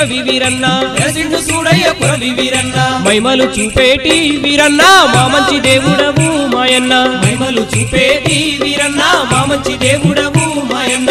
కురవి వీరన్న వెలసిండు సూడయ్య కురవి వీరన్న మైమలు చూపేటి వీరన్న మా మంచి దేవుడవు మాయన్న మహిమలు చూపేటి వీరన్న మా మంచి దేవుడవు మాయన్న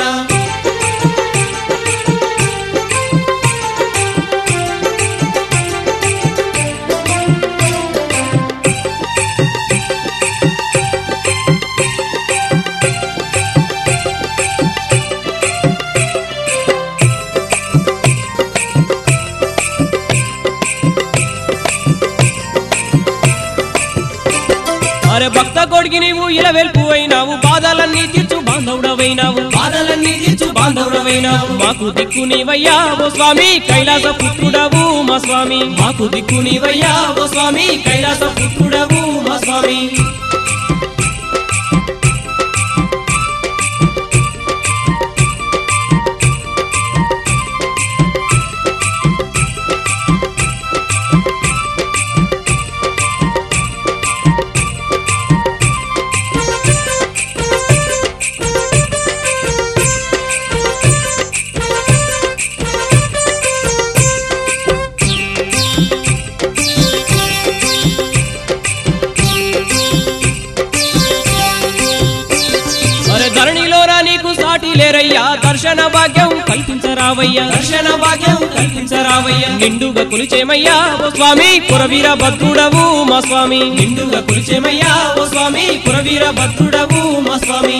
అరే భక్త కొడికి నీవు ఇలా వెల్పు అయినావు బాధలన్నీ తీర్చు బాంధవుడవైనావు బాధలన్నీ తీర్చు బాంధవుడవైనావు మాకు దిక్కు నీవయ్యా ఓ స్వామి కైలాస పుత్రుడవు మా స్వామి మాకు దిక్కు నీవయ్యా ఓ స్వామి కైలాస పుత్రుడవు మా స్వామి అరే ధరణిలోరా నీకు సాటి లేరయ్యా దర్శన భాగ్యం కల్పించరావయ్యా దర్శన భాగ్యం కల్పించరావయ్యా నిండుగా కొలిచేమయ్యా ఓ స్వామి పురవీర భద్రుడవు మా స్వామి నిండుగా కులిచేమయ్యా ఓ స్వామి కురవీర భద్రుడవు మా స్వామి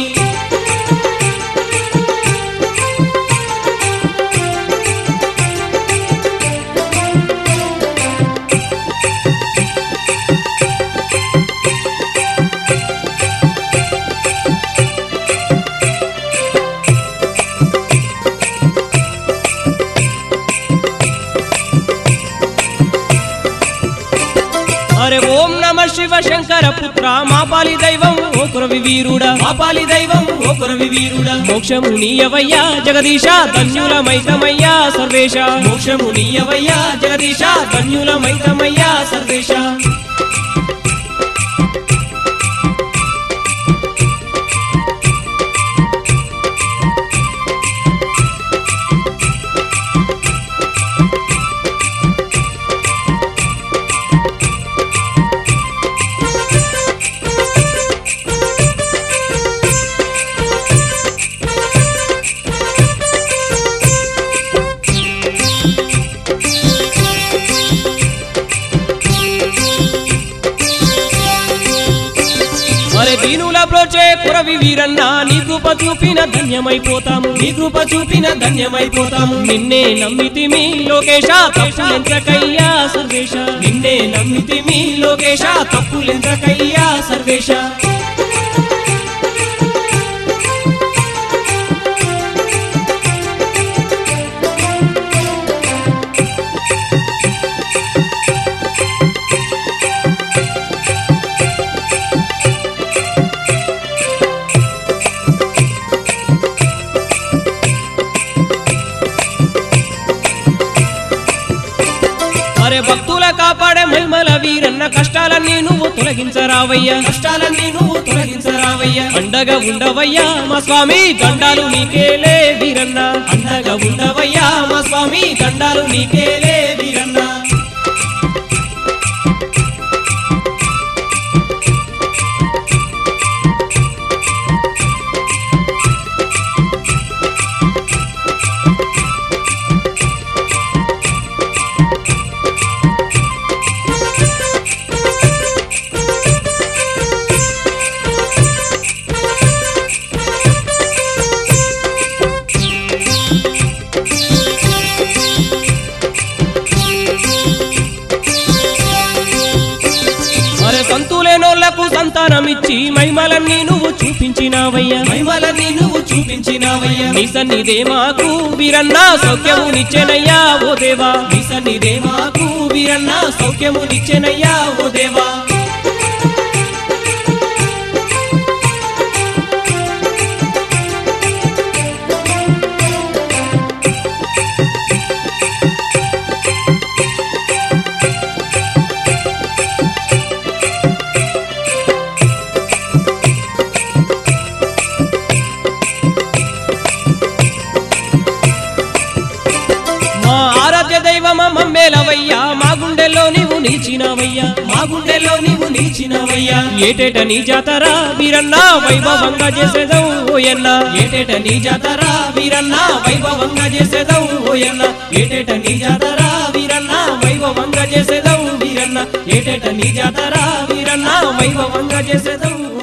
అరే ఓం నమ శివ శంకర పుత్ర మా పాలి దైవం ఓ కురవి వీరుడా మాపాలి దైవం ఓ కురవి వీరుడా మోక్షము నీయవయ్యా జగదీశ ధన్యుల మైతమయ్యా సర్వేశ మోక్షము నీయవయ్యా జగదీశ ధన్యుల మైతమయ్యా సర్వేశ అరే దీనుల బ్రోచే కురవి వీరన్న నీ కృప చూపిన ధన్యమైపోతాము నీ కృప చూపిన ధన్యమైపోతాము నిన్నే నమ్మితిమి లోకేశ తప్పులెంచకయ్యా సర్వేశ నిన్నే నమ్మితి మీ లోకేశ తప్పులెంతకయ్యా సర్వేశ అరే భక్తుల కాపాడే మహిమల వీరన్న కష్టాలన్నీ నువ్వు తొలగించరావయ్యా కష్టాలన్నీ నువ్వు తొలగించరావయ్యా అండగా ఉండవయ్యా మా స్వామి దండాలు నీకేలే వీరన్న అండగా ఉండవయ్యా మా స్వామి దండాలు నీకేలే వీరన్న అరే సంతులేనోళ్లకు సంతానమిచ్చి మహిమలన్నీ నువ్వు చూపించినావయ్యా మహిమలన్నీ నువ్వు చూపించినావయ్యా నీ సన్నిధే మాకు వీరన్న సౌఖ్యము నిచ్చెనయ్యా ఓ దేవా నీ సన్నిధే మాకు వీరన్న సౌఖ్యము నిచ్చెనయ్యా ఓ దేవా మా ఆరాధ్య నిలిచినవయ్యా మా గుండెలో నీవు నిలిచినవయ్యా ఏటేట నీ జాతర వీరన్న వైభవంగా చేసేదవు ఓయన్న ఏటేట నీ జాతర వీరన్న వైభవంగా చేసేదవు ఓయన్న ఏటేట నీ జాతర వీరన్న వైభవంగా చేసేదవు వీరన్న ఏటేట నీ జాతర వీరన్న వైభవంగా చేసేదవు